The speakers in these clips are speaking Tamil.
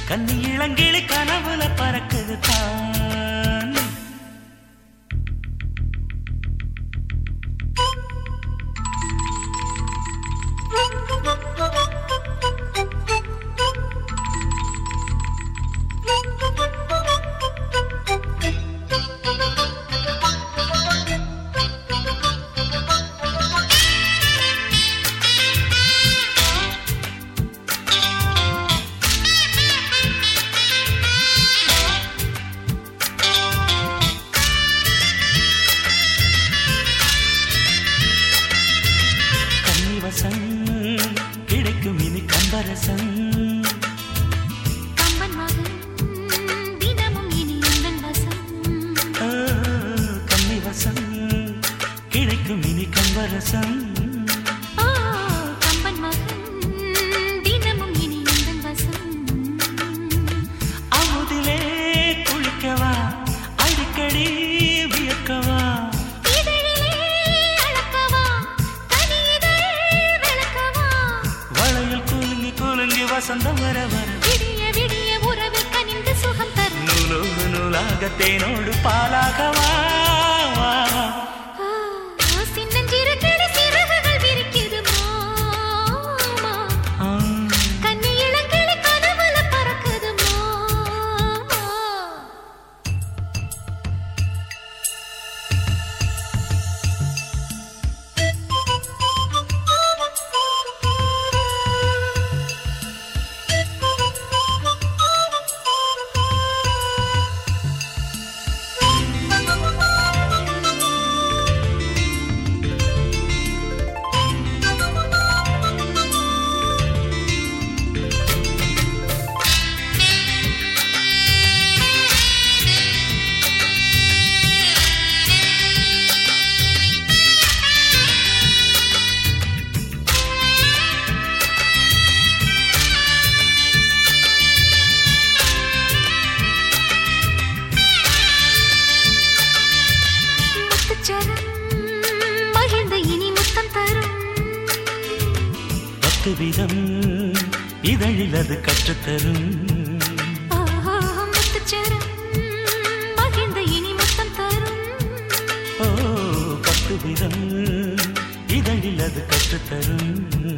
கன்னி இளங்கிளி கனவுல பறக்குது தான் கன்னிவசம் கிடைக்கும் இனி கம்பரசம் கம்பன் மகன் தினமும் இனி எந்தன் வசம் ஆ, கன்னிவசம் கிடைக்கும் இனி கம்பரசம் ஓ கம்பன் மகன் தினமும் இனி எந்தன் வசம் அமுதிலே குளிக்கவா அடிக்கடி வியக்கவா இதழிலே அளக்கவா தனி இதழ் விளக்கவா வளையல் குலுங்கி குலுங்கி வசந்தம் வர வர விடிய விடிய உறவில் கனிந்து சுகம் தரும் நூலோடு நூலாக தேனோடு பாலாகவா ஆ, சின்னஞ்சிறு கிளி சிறகுகள் விரிக்குது மாமா ஆ, கன்னி இளங்கிளி கனவுல பறக்குது மாமா முத்துச்சரம் மகிழ்ந்த இனி முத்தம் தரும் பத்து விதம் இதழில் அது கற்றுத்தரும் ஆஹா, முத்துச்சரம் மகிழ்ந்த இனி முத்தம் தரும் ஓ பத்து விதம் இதழில் அது கற்றுத்தரும்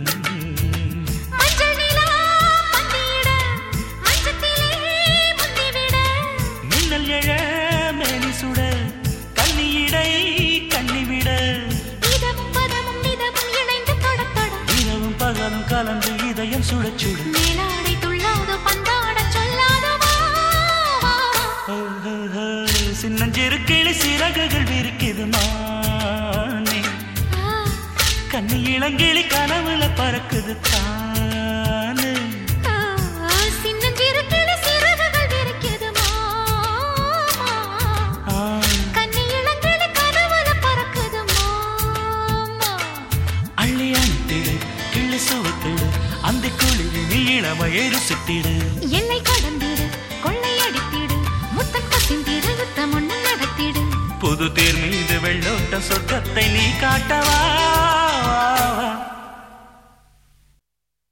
மஞ்சள் நிலா பந்தியிட மஞ்சத்திலே முந்திவிட மின்னல் எழ மேனி சுட கண்ணியிடை கண்ணிவிட இதமும் பதமும் நிதமும் இணைந்து தொடத் தொட இரவும் பகலும் கலந்து இதயம் சுடச் சுட மேலாடை துள்ளாதோ பந்தாடச் சொல்லாதோ வா, வா, வா. ஓஹோஹோ, சின்னஞ்சிறு கிளி சிறகுகள் விரிக்குது மானே ஆ, கண்ணி இளங்கிளி கனவுல பறக்குது தானே ஆ, சின்னஞ்சிறு கிளி சிறகுகள் விரிக்குது மாமா. ஆ, கன்னி இளங்கிளி கனவுல பறக்குது மாமா. அள்ளி அணித்திடு கிள்ளி சுவத்திடு அந்த குளிர் நீ இளமையை ருசித்திடு எல்லை கடந்திடு கொள்ளையடித்திடு முத்தம் கசிந்திடு யுத்தம் ஒண்ணு நடத்திடு புது தேர் மீது வெள்ளோட்டம் சொர்க்கத்தை நீ காட்டவா